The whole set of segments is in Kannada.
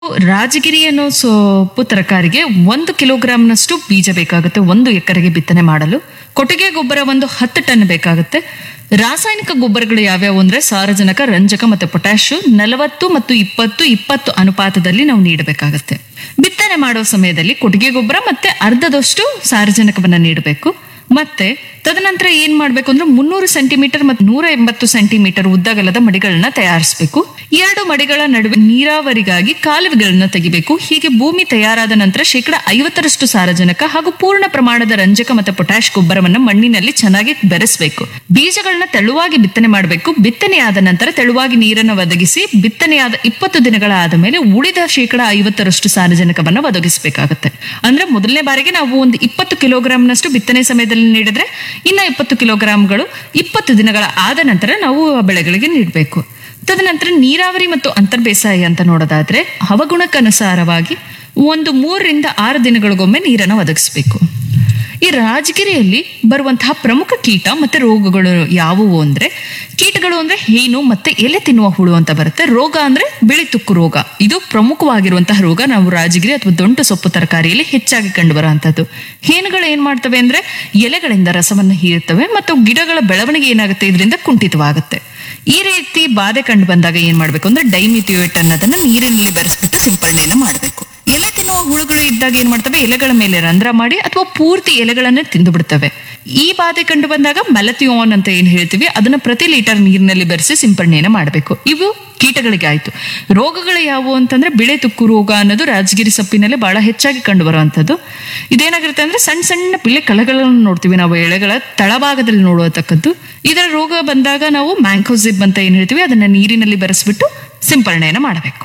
ರಾಜಗಿರಿ ಅನ್ನೋ ಸೊಪ್ಪು ತರಕಾರಿಗೆ ಒಂದು ಕಿಲೋಗ್ರಾಂನಷ್ಟು ಬೀಜ ಬೇಕಾಗುತ್ತೆ ಒಂದು ಎಕರೆಗೆ ಬಿತ್ತನೆ ಮಾಡಲು ಕೊಟ್ಟಿಗೆ ಗೊಬ್ಬರ ಒಂದು ಹತ್ತು ಟನ್ ಬೇಕಾಗುತ್ತೆ ರಾಸಾಯನಿಕ ಗೊಬ್ಬರಗಳು ಯಾವ್ಯಾವು ಅಂದ್ರೆ ಸಾರಜನಕ ರಂಜಕ ಮತ್ತು ಪೊಟ್ಯಾಶ್ ನಲವತ್ತು ಮತ್ತು ಇಪ್ಪತ್ತು ಇಪ್ಪತ್ತು ಅನುಪಾತದಲ್ಲಿ ನಾವು ನೀಡಬೇಕಾಗತ್ತೆ ಬಿತ್ತನೆ ಮಾಡೋ ಸಮಯದಲ್ಲಿ ಕೊಟ್ಟಿಗೆ ಗೊಬ್ಬರ ಮತ್ತೆ ಅರ್ಧದಷ್ಟು ಸಾರಜನಕವನ್ನ ನೀಡಬೇಕು ಮತ್ತೆ ತದನಂತರ ಏನ್ ಮಾಡ್ಬೇಕು ಅಂದ್ರೆ ಮುನ್ನೂರು ಸೆಂಟಿಮೀಟರ್ ಮತ್ತು ನೂರ ಎಂಬತ್ತು ಸೆಂಟಿಮೀಟರ್ ಉದ್ದಗಲದ ಮಡಿಗಳನ್ನ ತಯಾರಿಸಬೇಕು ಎರಡು ಮಡಿಗಳ ನಡುವೆ ನೀರಾವರಿಗಾಗಿ ಕಾಲುವೆಗಳನ್ನ ತೆಗಿಬೇಕು ಹೀಗೆ ಭೂಮಿ ತಯಾರಾದ ನಂತರ ಶೇಕಡ ಐವತ್ತರಷ್ಟು ಸಾರಜನಕ ಹಾಗೂ ಪೂರ್ಣ ಪ್ರಮಾಣದ ರಂಜಕ ಮತ್ತು ಪೊಟ್ಯಾಶ್ ಗೊಬ್ಬರವನ್ನ ಮಣ್ಣಿನಲ್ಲಿ ಚೆನ್ನಾಗಿ ಬೆರೆಸಬೇಕು ಬೀಜಗಳನ್ನ ತೆಳುವಾಗಿ ಬಿತ್ತನೆ ಮಾಡಬೇಕು ಬಿತ್ತನೆಯಾದ ನಂತರ ತೆಳುವಾಗಿ ನೀರನ್ನು ಒದಗಿಸಿ ಬಿತ್ತನೆಯಾದ ಇಪ್ಪತ್ತು ದಿನಗಳ ಆದ ಮೇಲೆ ಉಳಿದ ಶೇಕಡ ಐವತ್ತರಷ್ಟು ಸಾರಜನಕವನ್ನ ಒದಗಿಸಬೇಕಾಗುತ್ತೆ ಅಂದ್ರೆ ಮೊದಲನೇ ಬಾರಿಗೆ ನಾವು ಒಂದು ಇಪ್ಪತ್ತು ಕಿಲೋಗ್ರಾಂನಷ್ಟು ಬಿತ್ತನೆ ಸಮಯದಲ್ಲಿ ನೀಡಿದ್ರೆ ಇನ್ನ ಇಪ್ಪತ್ತು ಕಿಲೋಗ್ರಾಂಗಳು ಇಪ್ಪತ್ತು ದಿನಗಳ ಆದ ನಂತರ ನಾವು ಆ ಬೆಳೆಗಳಿಗೆ ನೀಡಬೇಕು ತದನಂತರ ನೀರಾವರಿ ಮತ್ತು ಅಂತರ್ ಬೇಸಾಯ ಅಂತ ನೋಡೋದಾದ್ರೆ ಹವಗುಣಕ್ಕನುಸಾರವಾಗಿ ಒಂದು ಮೂರರಿಂದ ಆರು ದಿನಗಳಿಗೊಮ್ಮೆ ನೀರನ್ನು ಒದಗಿಸಬೇಕು ಈ ರಾಜಗಿರಿಯಲ್ಲಿ ಬರುವಂತಹ ಪ್ರಮುಖ ಕೀಟ ಮತ್ತೆ ರೋಗಗಳು ಯಾವುವು ಅಂದ್ರೆ ಕೀಟಗಳು ಅಂದ್ರೆ ಹೇನು ಮತ್ತೆ ಎಲೆ ತಿನ್ನುವ ಹುಳು ಅಂತ ಬರುತ್ತೆ ರೋಗ ಅಂದ್ರೆ ಬಿಳಿ ತುಕ್ಕು ರೋಗ ಇದು ಪ್ರಮುಖವಾಗಿರುವಂತಹ ರೋಗ ನಾವು ರಾಜಗಿರಿ ಅಥವಾ ದೊಂಟು ಸೊಪ್ಪು ತರಕಾರಿಯಲ್ಲಿ ಹೆಚ್ಚಾಗಿ ಕಂಡು ಬರುವಂತದ್ದು ಹೇನುಗಳು ಏನ್ ಮಾಡ್ತವೆ ಅಂದ್ರೆ ಎಲೆಗಳಿಂದ ರಸವನ್ನು ಹೀರುತ್ತವೆ ಮತ್ತು ಗಿಡಗಳ ಬೆಳವಣಿಗೆ ಏನಾಗುತ್ತೆ ಇದರಿಂದ ಕುಂಠಿತವಾಗುತ್ತೆ ಈ ರೀತಿ ಬಾಧೆ ಕಂಡು ಬಂದಾಗ ಏನ್ ಮಾಡ್ಬೇಕು ಅಂದ್ರೆ ಡೈಮಿಥಿಯೋಟ್ ಅನ್ನೋದನ್ನ ನೀರಿನಲ್ಲಿ ಬೆರೆಸ್ಬಿಟ್ಟು ಸಿಂಪಡಣೆಯನ್ನು ಮಾಡಬೇಕು ಎಲೆ ತಿನ್ನುವ ಹುಳುಗಳು ಇದ್ದಾಗ ಏನ್ ಮಾಡ್ತವೆ ಎಲೆಗಳ ಮೇಲೆ ರಂಧ್ರ ಮಾಡಿ ಅಥವಾ ಪೂರ್ತಿ ಎಲೆಗಳನ್ನ ತಿಂದು ಬಿಡ್ತವೆ ಈ ಬಾಧೆ ಕಂಡು ಬಂದಾಗ ಮೆಲಥಿಯೋನ್ ಅಂತ ಏನ್ ಹೇಳ್ತೀವಿ ಅದನ್ನ ಪ್ರತಿ ಲೀಟರ್ ನೀರಿನಲ್ಲಿ ಬೆರೆಸಿ ಸಿಂಪಡಣೆಯನ್ನು ಮಾಡಬೇಕು ಇವು ಕೀಟಗಳಿಗೆ ಆಯ್ತು ರೋಗಗಳು ಯಾವುವು ಅಂತಂದ್ರೆ ಬಿಳೆ ತುಕ್ಕು ರೋಗ ಅನ್ನೋದು ರಾಜಗಿರಿ ಸೊಪ್ಪಿನಲ್ಲಿ ಬಹಳ ಹೆಚ್ಚಾಗಿ ಕಂಡು ಬರುವಂತದ್ದು ಇದೇನಾಗಿರುತ್ತೆ ಅಂದ್ರೆ ಸಣ್ಣ ಸಣ್ಣ ಬಿಳೆ ಕಳೆಗಳನ್ನು ನೋಡ್ತೀವಿ ನಾವು ಎಳೆಗಳ ತಳಭಾಗದಲ್ಲಿ ನೋಡುವತಕ್ಕದ್ದು ಇದರ ರೋಗ ಬಂದಾಗ ನಾವು ಮ್ಯಾಂಕೋಸಿಬ್ ಅಂತ ಏನ್ ಹೇಳ್ತೀವಿ ಅದನ್ನ ನೀರಿನಲ್ಲಿ ಬೆರೆಸ್ಬಿಟ್ಟು ಸಿಂಪರಣೆಯನ್ನು ಮಾಡಬೇಕು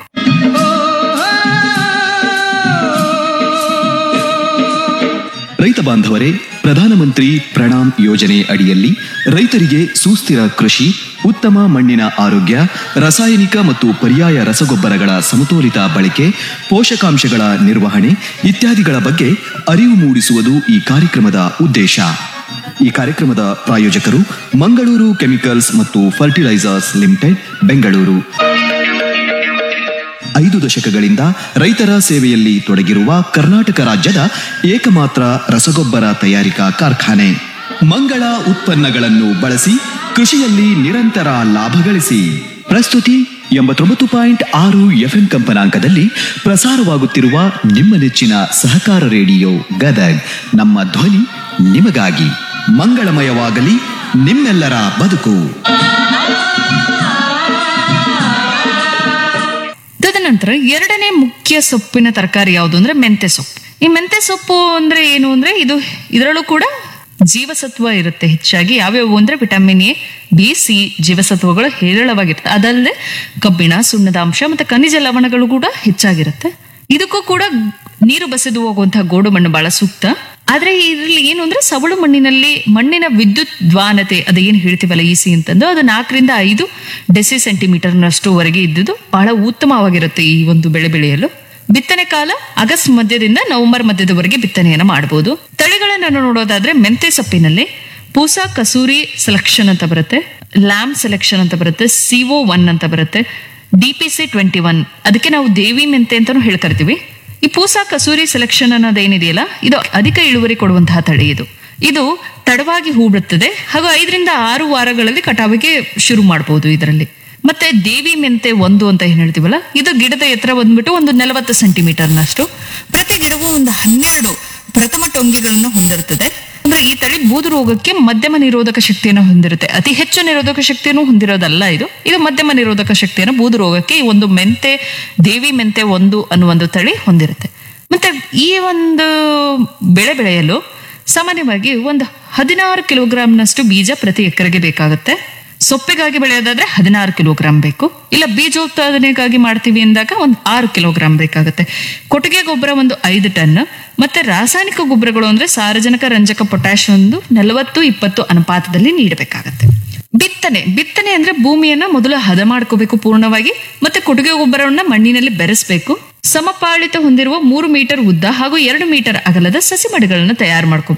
ರೈತ ಬಾಂಧವರೇ ಪ್ರಧಾನಮಂತ್ರಿ ಪ್ರಣಾಮ್ ಯೋಜನೆ ಅಡಿಯಲ್ಲಿ ರೈತರಿಗೆ ಸುಸ್ಥಿರ ಕೃಷಿ ಉತ್ತಮ ಮಣ್ಣಿನ ಆರೋಗ್ಯ ರಾಸಾಯನಿಕ ಮತ್ತು ಪರ್ಯಾಯ ರಸಗೊಬ್ಬರಗಳ ಸಮತೋಲಿತ ಬಳಕೆ ಪೋಷಕಾಂಶಗಳ ನಿರ್ವಹಣೆ ಇತ್ಯಾದಿಗಳ ಬಗ್ಗೆ ಅರಿವು ಮೂಡಿಸುವುದು ಈ ಕಾರ್ಯಕ್ರಮದ ಉದ್ದೇಶ ಈ ಕಾರ್ಯಕ್ರಮದ ಪ್ರಾಯೋಜಕರು ಮಂಗಳೂರು ಕೆಮಿಕಲ್ಸ್ ಮತ್ತು ಫರ್ಟಿಲೈಸರ್ಸ್ ಲಿಮಿಟೆಡ್ ಬೆಂಗಳೂರು ಐದು ದಶಕಗಳಿಂದ ರೈತರ ಸೇವೆಯಲ್ಲಿ ತೊಡಗಿರುವ ಕರ್ನಾಟಕ ರಾಜ್ಯದ ಏಕಮಾತ್ರ ರಸಗೊಬ್ಬರ ತಯಾರಿಕಾ ಕಾರ್ಖಾನೆ ಮಂಗಳ ಉತ್ಪನ್ನಗಳನ್ನು ಬಳಸಿ ಕೃಷಿಯಲ್ಲಿ ನಿರಂತರ ಲಾಭ ಗಳಿಸಿ ಪ್ರಸ್ತುತಿ ಎಂಬತ್ತೊಂಬತ್ತು ಪಾಯಿಂಟ್ ಆರು ಎಫ್ಎಂ ಕಂಪನಾಂಕದಲ್ಲಿ ಪ್ರಸಾರವಾಗುತ್ತಿರುವ ನಿಮ್ಮ ನೆಚ್ಚಿನ ಸಹಕಾರ ರೇಡಿಯೋ ಗದಗ್ ನಮ್ಮ ಧ್ವನಿ ನಿಮಗಾಗಿ ಮಂಗಳಮಯವಾಗಲಿ ನಿಮ್ಮೆಲ್ಲರ ಬದುಕು ತದನಂತರ ಎರಡನೇ ಮುಖ್ಯ ಸೊಪ್ಪಿನ ತರಕಾರಿ ಯಾವುದು ಅಂದ್ರೆ ಮೆಂತೆ ಸೊಪ್ಪು ಈ ಮೆಂತೆ ಸೊಪ್ಪು ಅಂದ್ರೆ ಏನು ಅಂದ್ರೆ ಇದು ಇದರಲ್ಲೂ ಕೂಡ ಜೀವಸತ್ವ ಇರುತ್ತೆ ಹೆಚ್ಚಾಗಿ ಯಾವ್ಯಾವು ಅಂದ್ರೆ ವಿಟಮಿನ್ ಎ ಬಿ ಸಿ ಜೀವಸತ್ವಗಳು ಹೇರಳವಾಗಿರುತ್ತೆ ಅದಲ್ಲದೆ ಕಬ್ಬಿಣ ಸುಣ್ಣದ ಅಂಶ ಮತ್ತೆ ಖನಿಜ ಲವಣಗಳು ಕೂಡ ಹೆಚ್ಚಾಗಿರುತ್ತೆ ಇದಕ್ಕೂ ಕೂಡ ನೀರು ಬಸಿದು ಹೋಗುವಂತಹ ಗೋಡು ಮಣ್ಣು ಬಹಳ ಸೂಕ್ತ ಆದ್ರೆ ಇದರಲ್ಲಿ ಏನು ಅಂದ್ರೆ ಸವಳು ಮಣ್ಣಿನಲ್ಲಿ ಮಣ್ಣಿನ ವಿದ್ಯುತ್ ದ್ವಾನತೆ ಅದೇನು ಹೇಳ್ತೀವಲ್ಲ ಇ ಸಿ ಅಂತಂದು ಅದು ನಾಲ್ಕರಿಂದ ಐದು ಡೆಸಿ ಸೆಂಟಿಮೀಟರ್ನಷ್ಟು ವರೆಗೆ ಇದ್ದುದು ಬಹಳ ಉತ್ತಮವಾಗಿರುತ್ತೆ ಈ ಒಂದು ಬೆಳೆ ಬೆಳೆಯಲು ಬಿತ್ತನೆ ಕಾಲ ಆಗಸ್ಟ್ ಮಧ್ಯದಿಂದ ನವೆಂಬರ್ ಮಧ್ಯದವರೆಗೆ ಬಿತ್ತನೆಯನ್ನು ಮಾಡಬಹುದು ತಳಿಗಳನ್ನು ನೋಡೋದಾದ್ರೆ ಮೆಂತೆ ಸೊಪ್ಪಿನಲ್ಲಿ ಪೂಸಾ ಕಸೂರಿ ಸೆಲೆಕ್ಷನ್ ಅಂತ ಬರುತ್ತೆ ಲ್ಯಾಮ್ ಸೆಲೆಕ್ಷನ್ ಅಂತ ಬರುತ್ತೆ ಸಿಒ ಒನ್ ಅಂತ ಬರುತ್ತೆ D P C twenty one ಅದಕ್ಕೆ ನಾವು ದೇವಿ ಮೆಂತೆ ಅಂತಾನು ಹೇಳ್ಕರ್ತೀವಿ ಈ ಪೂಸಾ ಕಸೂರಿ ಸೆಲೆಕ್ಷನ್ ಅನ್ನೋದೇನಿದೆಯಲ್ಲ ಇದು ಅಧಿಕ ಇಳುವರಿ ಕೊಡುವಂತಹ ತಳಿ ಇದು ಇದು ತಡವಾಗಿ ಹೂ ಬಿಡುತ್ತದೆ ಹಾಗೂ ಐದರಿಂದ ಆರು ವಾರಗಳಲ್ಲಿ ಕಟಾವಿಗೆ ಶುರು ಮಾಡಬಹುದು ಇದರಲ್ಲಿ ಮತ್ತೆ ದೇವಿ ಮೆಂತೆ ಒಂದು ಅಂತ ಏನ್ ಹೇಳ್ತೀವಲ್ಲ ಇದು ಗಿಡದ ಎತ್ತರ ಬಂದ್ಬಿಟ್ಟು ಒಂದು ನಲವತ್ತು ಸೆಂಟಿಮೀಟರ್ನಷ್ಟು ಪ್ರತಿ ಗಿಡವು ಒಂದು ಹನ್ನೆರಡು ಪ್ರಥಮ ಟೊಂಗಿಗಳನ್ನು ಹೊಂದಿರುತ್ತದೆ ಅಂದ್ರೆ ಈ ತಳಿ ಬೂದು ರೋಗಕ್ಕೆ ಮಧ್ಯಮ ನಿರೋಧಕ ಶಕ್ತಿಯನ್ನು ಹೊಂದಿರುತ್ತೆ ಅತಿ ಹೆಚ್ಚು ನಿರೋಧಕ ಶಕ್ತಿಯನ್ನು ಹೊಂದಿರೋದಲ್ಲ ಇದು ಇದು ಮಧ್ಯಮ ನಿರೋಧಕ ಶಕ್ತಿಯನ್ನು ಬೂದು ರೋಗಕ್ಕೆ ಈ ಒಂದು ಮೆಂತೆ ದೇವಿ ಮೆಂತೆ ಒಂದು ಅನ್ನುವ ಒಂದು ತಳಿ ಹೊಂದಿರುತ್ತೆ ಮತ್ತೆ ಈ ಒಂದು ಬೆಳೆ ಬೆಳೆಯಲು ಸಾಮಾನ್ಯವಾಗಿ ಒಂದು ಹದಿನಾರು ಕಿಲೋಗ್ರಾಂನಷ್ಟು ಬೀಜ ಪ್ರತಿ ಎಕರೆಗೆ ಬೇಕಾಗುತ್ತೆ ಸೊಪ್ಪಿಗಾಗಿ ಬೆಳೆಯೋದಾದ್ರೆ ಹದಿನಾರು ಕಿಲೋಗ್ರಾಂ ಬೇಕು ಇಲ್ಲ ಬೀಜೋತ್ಪಾದನೆಗಾಗಿ ಮಾಡ್ತೀವಿ ಅಂದಾಗ ಒಂದು ಆರು ಕಿಲೋಗ್ರಾಂ ಬೇಕಾಗುತ್ತೆ ಕೊಟ್ಟಿಗೆ ಗೊಬ್ಬರ ಒಂದು ಐದು ಟನ್ ಮತ್ತೆ ರಾಸಾಯನಿಕ ಗೊಬ್ಬರಗಳು ಅಂದ್ರೆ ಸಾರಜನಕ ರಂಜಕ ಪೊಟ್ಯಾಶ್ ಒಂದು ನಲವತ್ತು ಇಪ್ಪತ್ತು ಅನುಪಾತದಲ್ಲಿ ನೀಡಬೇಕಾಗತ್ತೆ ಬಿತ್ತನೆ ಬಿತ್ತನೆ ಅಂದ್ರೆ ಭೂಮಿಯನ್ನ ಮೊದಲು ಹದ ಮಾಡ್ಕೋಬೇಕು ಪೂರ್ಣವಾಗಿ ಮತ್ತೆ ಕೊಟ್ಟಿಗೆ ಗೊಬ್ಬರವನ್ನ ಮಣ್ಣಿನಲ್ಲಿ ಬೆರೆಸಬೇಕು ಸಮಪಾಳಿತ ಹೊಂದಿರುವ ಮೂರು ಮೀಟರ್ ಉದ್ದ ಹಾಗೂ ಎರಡು ಮೀಟರ್ ಅಗಲದ ಸಸಿ ಮಡಿಗಳನ್ನು ತಯಾರು ಮಾಡ್ಕೋಬೇಕು